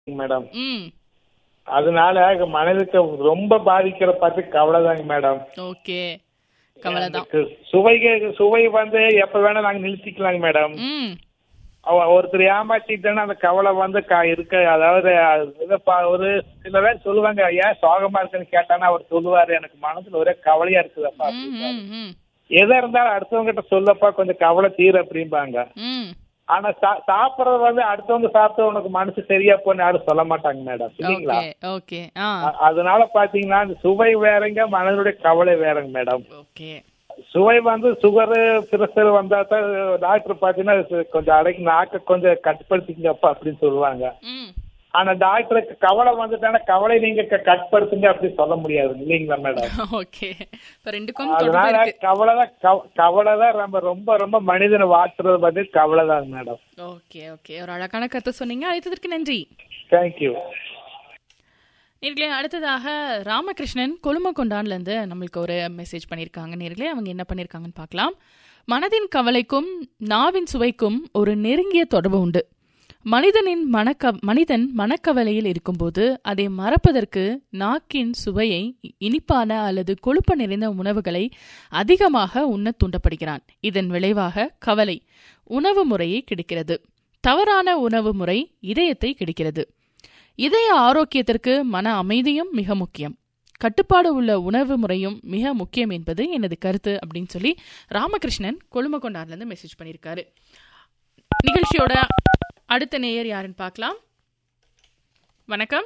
Madam ம் அதனால மனதுக்கு ரொம்ப பாதிக்கிற பார்த்து கவலைதாங்க மேடம் ஓகே கவலை தான் எனக்கு சுவைக்கு சுவை வந்து எப்ப வேணா நாங்க நிறுத்திக்கலாங்க மேடம் ம் அவ- ஒருத்தர் ஏமாத்திட்டேன்னா அந்த கவலை வந்து க- இருக்க அதாவது அது இதை பா- ஒரு சில பேர் சொல்லுவாங்க ஏன் சோகமா இருக்குன்னு கேட்டானா அவர் சொல்லுவாரு எனக்கு மனசுல ஒரே கவலையா இருக்குதப்பா ம் அப்படிம்பாரு. ம் ம் எதா இருந்தாலும் அடுத்தவங்க கிட்ட சொல்லப்பா கொஞ்சம் கவலை தீர அப்படிம்பாங்க ம் ஆனா சா- சாப்பிடுறது வந்து அடுத்தவங்க சாப்பிட்டு உனக்கு மனசு சரியா போன்னு யாரும் சொல்ல மாட்டாங்க மேடம் இல்லைங்களா ஓகே ஓகே ஆ அ- அதனால பாத்தீங்கன்னா இந்த சுவை வேறங்க மனதுடைய கவலை வேறங்க மேடம் ஓகே சுவை வந்து சுகரு பிரஷர் வந்தா தான் டாக்டர் பாத்தீங்கன்னா சு- கொஞ்சம் அடக்கி நாக்க கொஞ்சம் கட்டுப்படுத்திங்கப்பா அப்படின்னு சொல்லுவாங்க ம் ஆனா டாக்டருக்கு கவலை வந்துட்டானா கவலை நீங்க க- கட்டுப்படுத்துங்க அப்படின்னு சொல்ல முடியாது இல்லைங்களா மேடம் ஓகே இப்போ ரெண்டுக்கும் தொடர்பு அதனால இருக்கு கவலை தான் கவ- கவலை தான் ரொம்ப ரொம்ப ரொம்ப மனிதனை வாட்டுறது பத்தி கவலை தான் மேடம் ஓகே ஓகே ஒரு அழகான கருத்தை சொன்னீங்க அழைத்ததற்கு நன்றி தேங்க்யூ நேர்களே அடுத்ததாக ராமகிருஷ்ணன் கொழுமக்கொண்டான்ல இருந்து நம்மளுக்கு ஒரு மெசேஜ் பண்ணியிருக்காங்க நேர்களே அவங்க என்ன பண்ணியிருக்காங்கன்னு பார்க்கலாம் மனதின் கவலைக்கும் நாவின் சுவைக்கும் ஒரு நெருங்கிய தொடர்பு உண்டு மனிதனின் மனக்க மனிதன் மனக்கவலையில் இருக்கும்போது அதை மறப்பதற்கு நாக்கின் சுவையை இனிப்பான அல்லது கொழுப்பு நிறைந்த உணவுகளை அதிகமாக உண்ணத் தூண்டப்படுகிறான் இதன் விளைவாக கவலை உணவு முறையை கிடைக்கிறது தவறான உணவு முறை இதயத்தை கிடைக்கிறது இதய ஆரோக்கியத்திற்கு மன அமைதியும் மிக முக்கியம் கட்டுப்பாடு உள்ள உணவு முறையும் மிக முக்கியம் என்பது எனது கருத்து அப்படின்னு சொல்லி ராமகிருஷ்ணன் கொழுமக்கொண்டார்ல இருந்து மெசேஜ் பண்ணியிருக்காரு நிகழ்ச்சியோட அடுத்த நேயர் யாருன்னு பார்க்கலாம் வணக்கம்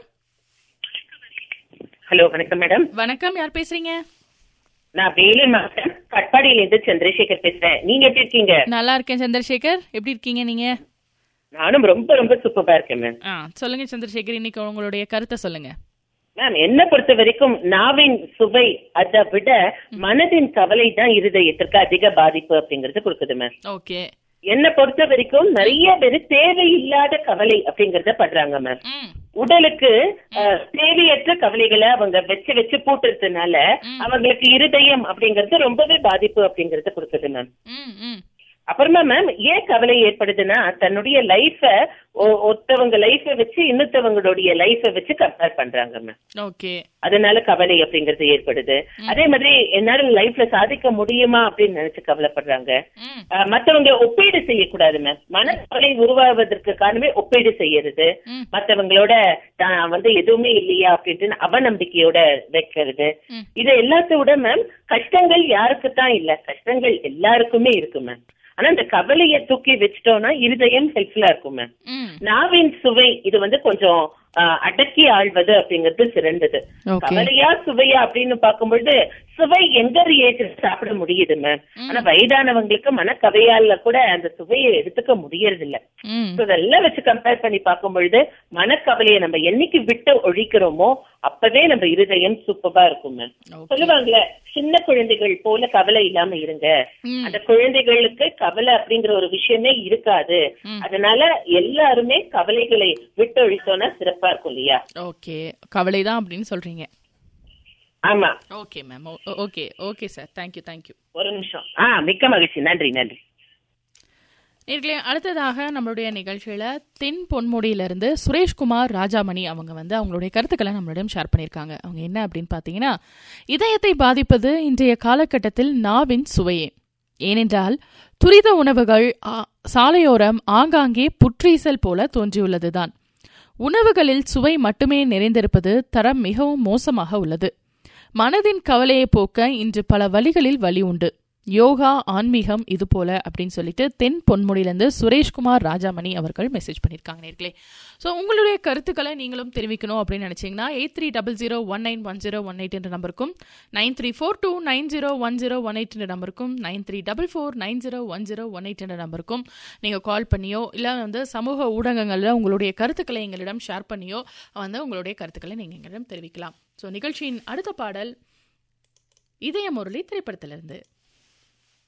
ஹலோ வணக்கம் மேடம் வணக்கம் யார் பேசுறீங்க நான் வேலூர் மாவட்டம் கட்பாடியிலிருந்து சந்திரசேகர் பேசுறேன் நீங்க எப்படி இருக்கீங்க நல்லா இருக்கேன் சந்திரசேகர் எப்படி இருக்கீங்க நீங்க நானும் ரொம்ப ரொம்ப சூப்பரா இருக்கேன் மேம் ஆ சொல்லுங்க சந்திரசேகர் இன்னைக்கு உங்களுடைய கருத்தை சொல்லுங்க மேம் என்ன பொறுத்த வரைக்கும் நாவின் சுவை அதை விட மனதின் கவலை தான் இருதயத்திற்கு அதிக பாதிப்பு அப்படிங்கறது கொடுக்குது மேம் ஓகே என்ன பொறுத்த வரைக்கும் நிறைய பேர் தேவையில்லாத கவலை அப்படிங்கறத படுறாங்க மேம் ம் உடலுக்கு அஹ், தேவையற்ற கவலைகளை அவங்க வச்சு வச்சு பூட்டுறதுனால அவங்களுக்கு இருதயம் அப்படிங்கறது ரொம்பவே பாதிப்பு அப்படிங்கறத கொடுக்குது மேம் ம் ம் அப்புறமா மேம் ஏன் கவலை ஏற்படுதுன்னா தன்னுடைய லைஃப ஒருத்தவங்க லைஃப வச்சு இன்னொருத்தவங்களுடைய லைஃப வச்சு கம்பேர் பண்றாங்க மேம் ஓகே அதனால கவலை அப்படிங்கிறது ஏற்படுது அதே மாதிரி என்னால லைஃப்ல சாதிக்க முடியுமா அப்படின்னு நினைச்சு கவலைப்படுறாங்க ம் அஹ், மத்தவங்க ஒப்பீடு செய்யக்கூடாது மேம் மனக்கவலை உருவாவதற்கு காரணமே ஒப்பீடு செய்யறது ம். மத்தவங்களோட தான் வந்து எதுவுமே இல்லையா அப்படின்ட்டு அவநம்பிக்கையோட வைக்கிறது ம். இது எல்லாத்தோட மேம் கஷ்டங்கள் யாருக்கு தான் இல்ல கஷ்டங்கள் எல்லாருக்குமே இருக்கு மேம் ஆனா இந்த கவலையை தூக்கி வச்சிட்டோம்னா இருதயம் ஹெல்ப்ஃபுல்லா இருக்கும் மேம் ம் நாவின் சுவை இது வந்து கொஞ்சம் ஆஹ், அடக்கி ஆள்வது அப்படிங்கிறது சிறந்தது ஓகே கவலையா சுவையா அப்படின்னு பார்க்கும்பொழுது சுவை எங்க ஏற்று சாப்பிட முடியுது மேம் ஆனா வயதானவங்களுக்கு மனக்கவையால கூட அந்த சுவையை எடுத்துக்க முடியறது இல்ல ம் So, இதெல்லாம் வச்சு கம்பேர் பண்ணி பார்க்கும் பொழுது மனக்கவலையை நம்ம என்னைக்கு விட்டு ஒழிக்கிறோமோ அப்பவே நம்ம இருதயம் சூப்பரா இருக்கும் மேம் ஓகே சொல்லுவாங்கல்ல சின்ன குழந்தைகள் போல கவலை இல்லாம இருங்க ம் அந்த குழந்தைகளுக்கு கவலை அப்படிங்கிற ஒரு விஷயமே இருக்காது ம். அதனால எல்லாருமே கவலைகளை விட்டு ஒழித்தோம்னா சிறப்பா இருக்கும் இல்லையா ஓகே கவலை தான் அப்படின்னு சொல்றீங்க ஆமா okay ma'am okay okay sir thank you thank you ஒரு நிமிஷம் ஆ மிக்க மகிழ்ச்சி நன்றி நன்றி நேர்களே அடுத்ததாக நம்மளுடைய நிகழ்ச்சியில தென் பொன்முடியிலிருந்து சுரேஷ்குமார் ராஜாமணி அவங்க வந்து அவங்களுடைய கருத்துக்களை நம்மளிடம் ஷேர் பண்ணியிருக்காங்க அவங்க என்ன அப்படின்னு பார்த்தீங்கன்னா இதயத்தை பாதிப்பது இன்றைய காலகட்டத்தில் நாவின் சுவையே ஏனென்றால் துரித உணவுகள் ஆ- சாலையோரம் ஆங்காங்கே புற்றீசல் போல தோன்றியுள்ளதுதான் உணவுகளில் சுவை மட்டுமே நிறைந்திருப்பது தரம் மிகவும் மோசமாக உள்ளது மனதின் கவலையை போக்க இன்று பல வழிகளில் வழி உண்டு யோகா ஆன்மீகம் இது போல அப்படின்னு சொல்லிட்டு தென் பொன்முடியிலேருந்து சுரேஷ்குமார் ராஜாமணி அவர்கள் மெசேஜ் பண்ணியிருக்காங்க நேர்களே ஸோ உங்களுடைய கருத்துக்களை நீங்களும் தெரிவிக்கணும் அப்படின்னு நினைச்சீங்கன்னா eight three double zero one nine one zero one eight என்ற நம்பருக்கும் nine three four two nine zero one zero one eight என்ற நம்பருக்கும் nine three double four nine zero one zero one eight என்ற நம்பருக்கும் நீங்கள் கால் பண்ணியோ இல்லை வந்து சமூக ஊடகங்களில் உங்களுடைய கருத்துக்களை எங்களிடம் ஷேர் பண்ணியோ வந்து உங்களுடைய கருத்துக்களை நீங்கள் எங்களிடம் தெரிவிக்கலாம் ஸோ நிகழ்ச்சியின் அடுத்த பாடல் இதய முரளி திரைப்படத்திலிருந்து